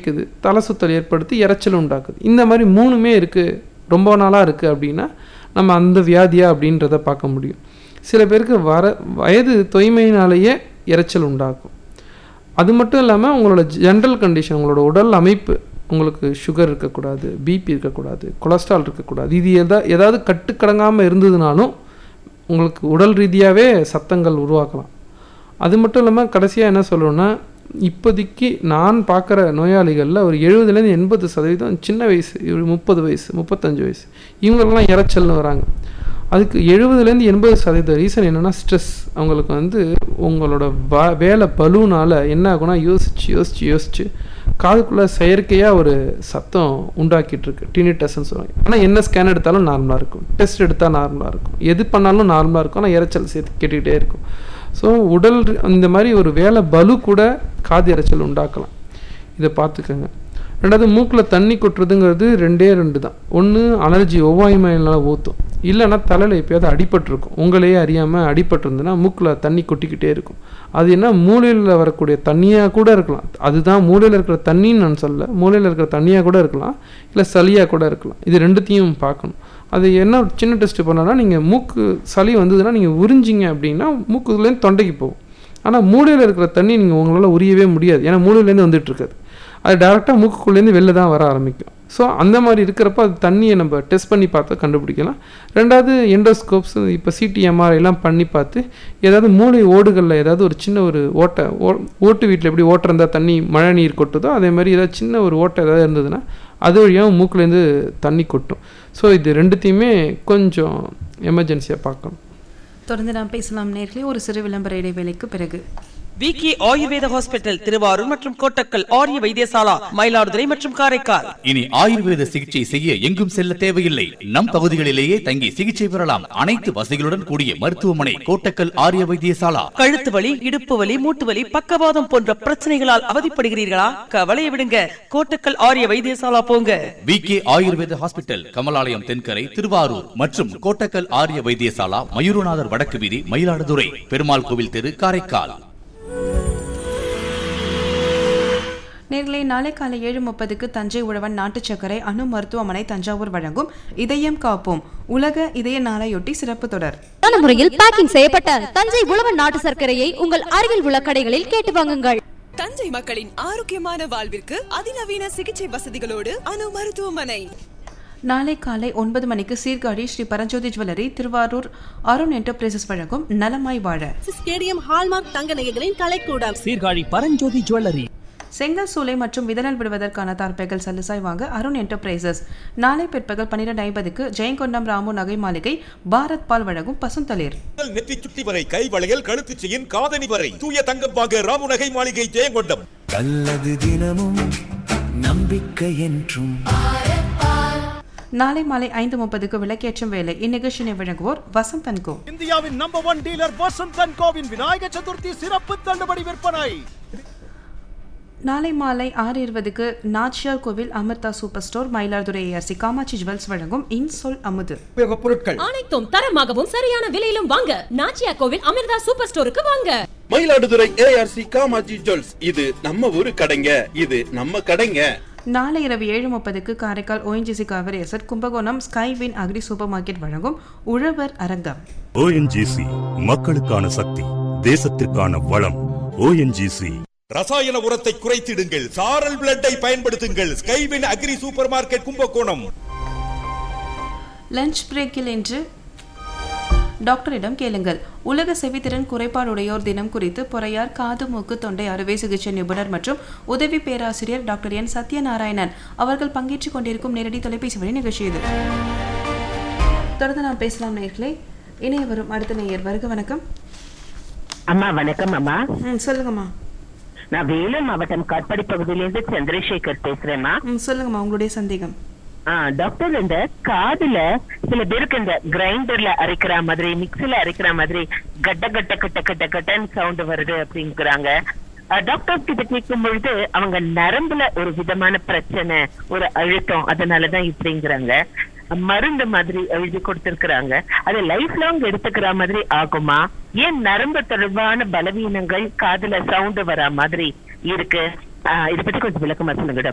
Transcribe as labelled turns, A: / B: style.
A: வைக்குது தலை சுத்தல் ஏற்படுத்தி இரைச்சல் உண்டாக்குது இந்த மாதிரி மூணுமே இருக்குது ரொம்ப நாளாக இருக்குது அப்படின்னா நம்ம அந்த வியாதியா அப்படின்றத பார்க்க முடியும் சில பேருக்கு வர வயது தொய்மையினாலேயே இரைச்சல் உண்டாக்கும் அது மட்டும் இல்லாமல் உங்களோட ஜென்ரல் கண்டிஷன் உங்களோட உடல் அமைப்பு உங்களுக்கு சுகர் இருக்கக்கூடாது பிபி இருக்கக்கூடாது கொலஸ்ட்ரால் இருக்கக்கூடாது இது எதா ஏதாவது கட்டுக்கடங்காமல் இருந்ததுனாலும் உங்களுக்கு உடல் ரீதியாகவே சத்தங்கள் உருவாக்கலாம் அது மட்டும் இல்லாமல் கடைசியாக என்ன சொல்லணும்னா இப்போதைக்கு நான் பார்க்குற நோயாளிகளில் ஒரு எழுபதுலேருந்து எண்பது சதவீதம் சின்ன வயசு ஒரு முப்பது வயசு முப்பத்தஞ்சு வயசு இவங்களுக்கெல்லாம் இரைச்சல்னு வராங்க அதுக்கு எழுபதுலேருந்து எண்பது சதவீத ரீசன் என்னென்னா ஸ்ட்ரெஸ் அவங்களுக்கு வந்து உங்களோட வ வேலை பலுனால் என்ன ஆகும்னா யோசிச்சு யோசிச்சு யோசிச்சு காதுக்குள்ளே செயற்கையாக ஒரு சத்தம் உண்டாக்கிட்டு இருக்கு டினிட்டஸ்ன்னு சொல்லுவாங்க ஆனால் என்ன ஸ்கேன் எடுத்தாலும் நார்மலாக இருக்கும் டெஸ்ட் எடுத்தால் நார்மலாக இருக்கும் எது பண்ணாலும் நார்மலாக இருக்கும் ஆனால் இரைச்சல் சேர்த்து கேட்டுக்கிட்டே இருக்கும் ஸோ உடல் ரி- இந்த மாதிரி ஒரு வேலை பலு கூட காது இரைச்சல் உண்டாக்கலாம் இதை பார்த்துக்கோங்க ரெண்டாவது மூக்கில் தண்ணி கொட்டுறதுங்கிறது ரெண்டே ரெண்டு தான் ஒன்று அலர்ஜி ஒவ்வாய் மயிலால் ஊற்றும் இல்லைன்னா தலையில் எப்பயாவது அடிபட்டிருக்கும் உங்களையே அறியாமல் அடிபட்டிருந்துன்னா மூக்கில் தண்ணி கொட்டிக்கிட்டே இருக்கும் அது என்ன மூளையில் வரக்கூடிய தண்ணியாக கூட இருக்கலாம் அதுதான் மூளையில் இருக்கிற தண்ணின்னு நான் சொல்ல மூளையில் இருக்கிற தண்ணியாக கூட இருக்கலாம் இல்லை சளியாக கூட இருக்கலாம் இது ரெண்டுத்தையும் பார்க்கணும் அது என்ன ஒரு சின்ன டெஸ்ட் பண்ணோன்னா நீங்கள் மூக்கு சளி வந்ததுன்னா நீங்கள் உறிஞ்சிங்க அப்படின்னா மூக்குலேருந்து தொண்டைக்கு போகும் ஆனால் மூளையில் இருக்கிற தண்ணி நீங்கள் உங்களால் உரியவே முடியாது ஏன்னா மூளையிலேருந்து வந்துட்டு இருக்காது அது டேரெக்டாக மூக்குக்குள்ளேருந்து வெளில தான் வர ஆரம்பிக்கும் ஸோ அந்த மாதிரி இருக்கிறப்ப அது தண்ணியை நம்ம டெஸ்ட் பண்ணி பார்த்தா கண்டுபிடிக்கலாம் ரெண்டாவது எண்டோஸ்கோப்ஸ் இப்போ சிடிஎம்ஆர் எல்லாம் பண்ணி பார்த்து ஏதாவது மூளை ஓடுகளில் ஏதாவது ஒரு சின்ன ஒரு ஓட்டை ஓ ஓட்டு வீட்டில் எப்படி ஓட்டை இருந்தால் தண்ணி மழை நீர் கொட்டுதோ அதே மாதிரி ஏதாவது சின்ன ஒரு ஓட்டை ஏதாவது இருந்ததுன்னா அது வழியாக மூக்குலேருந்து தண்ணி கொட்டும் ஸோ இது ரெண்டுத்தையுமே கொஞ்சம் எமர்ஜென்சியாக பார்க்கணும்
B: தொடர்ந்து நாம் பேசலாம் நேர்களே ஒரு சிறு விளம்பர இடைவேளைக்கு பிறகு
C: விகே ஆயுர்வேத ஹாஸ்பிட்டல் திருவாரூர் மற்றும் கோட்டக்கல் ஆரிய வைத்தியசாலா மயிலாடுதுறை மற்றும் காரைக்கால்
D: இனி ஆயுர்வேத சிகிச்சை செய்ய எங்கும் செல்ல தேவையில்லை நம் பகுதிகளிலேயே தங்கி சிகிச்சை பெறலாம் அனைத்து வசதிகளுடன் கூடிய மருத்துவமனை கோட்டக்கல் ஆரிய வைத்தியசாலா
C: கழுத்து வலி இடுப்பு வலி மூட்டு வலி பக்கவாதம் போன்ற பிரச்சனைகளால் அவதிப்படுகிறீர்களா கவலையை விடுங்க கோட்டக்கல் ஆரிய வைத்தியசாலா போங்க
D: V K Ayurveda hospital Kamalalayam Thenkarai Thiruvarur மற்றும் கோட்டக்கல் ஆரிய வைத்தியசாலா மயூரநாதர் வடக்கு வீதி மயிலாடுதுறை பெருமாள் கோவில் தெரு காரைக்கால்
B: நேர்களே நாளை காலை ஏழு முப்பதுக்கு தஞ்சை உழவன் நாட்டு சர்க்கரை அணு மருத்துவமனை தஞ்சாவூர் வழங்கும் இதயம் காப்போம் உலக இதய நாளையொட்டி சிறப்பு தொடர்
E: சரியான முறையில் பேக்கிங் செய்யப்பட்ட தஞ்சை உழவன் நாட்டு சர்க்கரையை உங்கள் அருகில் உள்ள கடைகளில் கேட்டு வாங்குங்கள்
F: தஞ்சை மக்களின் ஆரோக்கியமான வாழ்விற்கு அதிநவீன சிகிச்சை வசதிகளோடு அணு மருத்துவமனை
B: நாளை காலை ஒன்பது மணிக்கு சீர்காழி ஸ்ரீ பரஞ்சோதி ஜுவல்லரி திருவாரூர் அருண் என்டர்பிரைசஸ் வழங்கும் நலமாய் வாழ
G: ஸ்டேடியம் ஹால்மார்க் தங்க நகைகளின் கலைக்கூடம்
H: சீர்காழி பரஞ்சோதி ஜுவல்லரி
B: செங்கல் சூளை மற்றும் விதனல் விடுவதற்கான தார்பைகள் சல்லுசாய் வாங்க அருண் என்டர்பிரைசஸ் நாளை பிற்பகல் பன்னிரண்டு ஐம்பதுக்கு ஜெயங்கொண்டம் ராமு நகை மாளிகை பாரத் பால் வழங்கும் பசுந்தளிர்
I: முதல் நெற்றி சுட்டி வரை கை வளையல் கழுத்து செயின் காதணி வரை தூய தங்கம் வாங்க ராமுநகை மாளிகை ஜெயங்கொண்டம்
J: நல்லது தினமும் நம்பிக்கை என்றும்
B: நாளை மாலை ஐந்து முப்பதுக்கு விளக்கேற்றும் வேலை இந்நிகழ்ச்சியை வழங்குவோர் வசந்தன் கோ
H: இந்தியாவின் நம்பர் ஒன் டீலர் வசந்தன் கோவின் விநாயகர் சதுர்த்தி சிறப்பு தள்ளுபடி விற்பனை
B: நாளை மாலை ஆறு இருபதுக்கு Nachiyar Koil Amirtha super store Mayiladuthurai ARC Kamatchi jewels வழங்கும் இன்சொல் அமுது
H: பொருட்கள்
E: அனைத்தும் தரமாகவும் சரியான விலையிலும் வாங்க நாச்சியா கோவில் அமிர்தா சூப்பர் ஸ்டோருக்கு வாங்க
K: மயிலாடுதுறை ஏஆர்சி காமாஜி ஜுவல்ஸ் இது நம்ம ஊரு கடைங்க இது நம்ம கடைங்க
B: நாளை இரவு ஏழு முப்பதுக்கு Karaikal ONGC Cauvery asset Kumbakonam Skywin agri super market வழங்கும் உழவர் அரங்கம்
L: ஓஎன்ஜிசி மக்களுக்கான சக்தி தேசத்திற்கான வளம் ஓஎன்ஜிசி
I: ரசாயன உரத்தை குறைத்திடுங்கள் சாரல் பிளட்டை பயன்படுத்துங்கள் Skywin agri super market Kumbakonam
B: lunch பிரேக்கில் இன்று டாக்டரிடம் கேளுங்கள் உலக செவித்திறன் குறைபாடுடையோர் தினம் குறித்து பொறையார் காது மூக்கு தொண்டை அறுவை சிகிச்சை நிபுணர் மற்றும் உதவி பேராசிரியர் டாக்டர் என் சத்யநாராயணன் அவர்கள் பங்கேற்றுக் கொண்டிருக்கும் நேரடி தொலைபேசி வழி நிகழ்ச்சி இது தொடர்ந்து நாம் பேசலாம் நேர்களே இணைய வரும் அடுத்த நேயர் வருக வணக்கம்
M: அம்மா வணக்கம் அம்மா
B: ம் சொல்லுங்கம்மா
M: நான் வேலூர் மாவட்டம் காட்பாடி பகுதியிலிருந்து சந்திரசேகர் பேசுறேம்மா
B: ம் சொல்லுங்கம்மா உங்களுடைய சந்தேகம்
M: ஆ டாக்டர் இந்த காதுல சில பேருக்கு இந்த கிரைண்டர்ல அரைக்கிற மாதிரி மிக்ஸில அரைக்கிற மாதிரி கட்ட கட்ட கட்ட கட்ட கட்டன்னு சவுண்ட் வருது அப்படிங்கிறாங்க டாக்டர் கிட்ட கேட்கும் பொழுது அவங்க நரம்புல ஒரு விதமான பிரச்சனை ஒரு அழுத்தம் அதனாலதான் இப்படிங்கிறாங்க மருந்து மாதிரி எழுதி கொடுத்திருக்கிறாங்க அது லைஃப் லாங் எடுத்துக்கிற மாதிரி ஆகுமா ஏன் நரம்பு தொடர்பான பலவீனங்கள் காதுல சவுண்ட் வரா மாதிரி இருக்கு ஆஹ் இத பத்தி கொஞ்சம் விளக்கமா சொல்லுங்க டாக்டர்